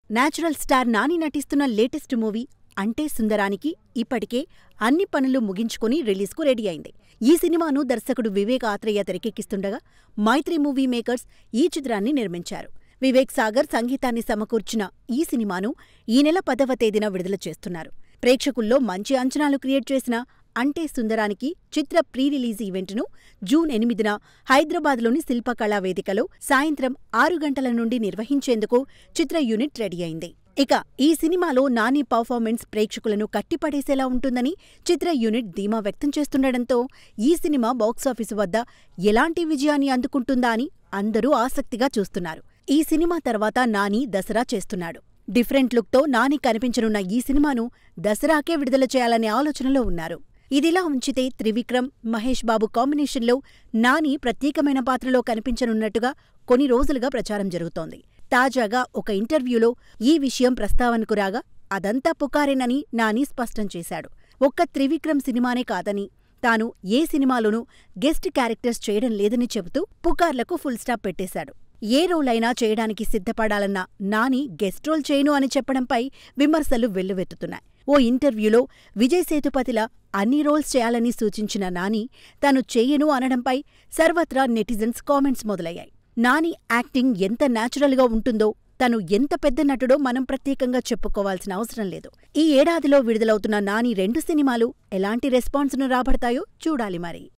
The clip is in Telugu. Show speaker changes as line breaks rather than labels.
నేచురల్ స్టార్ నాని నటిస్తున్న లేటెస్ట్ మూవీ అంటే సుందరానికి ఇప్పటికే అన్ని పనులు ముగించుకుని రిలీజ్కు రెడీ అయింది ఈ సినిమాను దర్శకుడు వివేక్ ఆత్రేయ తెరకెక్కిస్తుండగా మైత్రి మూవీ మేకర్స్ ఈ చిత్రాన్ని నిర్మించారు వివేక్ సాగర్ సంగీతాన్ని సమకూర్చిన ఈ సినిమాను ఈ నెల పదవ తేదీన విడుదల చేస్తున్నారు ప్రేక్షకుల్లో మంచి అంచనాలు క్రియేట్ చేసిన అంటే సుందరానికి చిత్ర ప్రీ రిలీజ్ ఈవెంట్ను జూన్ ఎనిమిదిన హైదరాబాద్లోని శిల్పకళా వేదికలో సాయంత్రం ఆరు గంటల నుండి నిర్వహించేందుకు చిత్ర యూనిట్ రెడీ అయింది ఇక ఈ సినిమాలో నాని పర్ఫార్మెన్స్ ప్రేక్షకులను కట్టిపడేసేలా ఉంటుందని చిత్ర యూనిట్ ధీమా వ్యక్తం చేస్తుండటంతో ఈ సినిమా బాక్సాఫీసు వద్ద ఎలాంటి విజయాన్ని అందుకుంటుందా అని అందరూ ఆసక్తిగా చూస్తున్నారు ఈ సినిమా తర్వాత నాని దసరా చేస్తున్నాడు డిఫరెంట్ లుక్తో నాని కనిపించనున్న ఈ సినిమాను దసరాకే విడుదల చేయాలనే ఆలోచనలో ఉన్నారు ఇదిలా ఉంచితే త్రివిక్రమ్ మహేష్ బాబు కాంబినేషన్లో నాని ప్రత్యేకమైన పాత్రలో కనిపించనున్నట్టుగా కొన్ని రోజులుగా ప్రచారం జరుగుతోంది తాజాగా ఒక ఇంటర్వ్యూలో ఈ విషయం ప్రస్తావనకు రాగా అదంతా పుకారేనని నాని స్పష్టం చేశాడు ఒక్క త్రివిక్రమ్ సినిమానే కాదని తాను ఏ సినిమాలోనూ గెస్ట్ క్యారెక్టర్స్ చేయడం లేదని చెబుతూ పుకార్లకు ఫుల్ స్టాప్ పెట్టేశాడు ఏ రోల్ అయినా చేయడానికి సిద్ధపడాలన్న నాని గెస్ట్ రోల్ చేయను అని చెప్పడంపై విమర్శలు వెల్లువెత్తుతున్నాయి ఓ ఇంటర్వ్యూలో విజయ్ సేతుపతిలా అన్ని రోల్స్ చేయాలని సూచించిన నాని తాను చేయను అనడంపై సర్వత్రా నెటిజన్స్ కామెంట్స్ మొదలయ్యాయి నాని యాక్టింగ్ ఎంత న్యాచురల్గా ఉంటుందో తను ఎంత పెద్ద నటుడో మనం ప్రత్యేకంగా చెప్పుకోవాల్సిన అవసరం లేదు ఈ ఏడాదిలో విడుదలవుతున్న నాని రెండు సినిమాలు ఎలాంటి రెస్పాన్స్ను రాబడతాయో చూడాలి మరి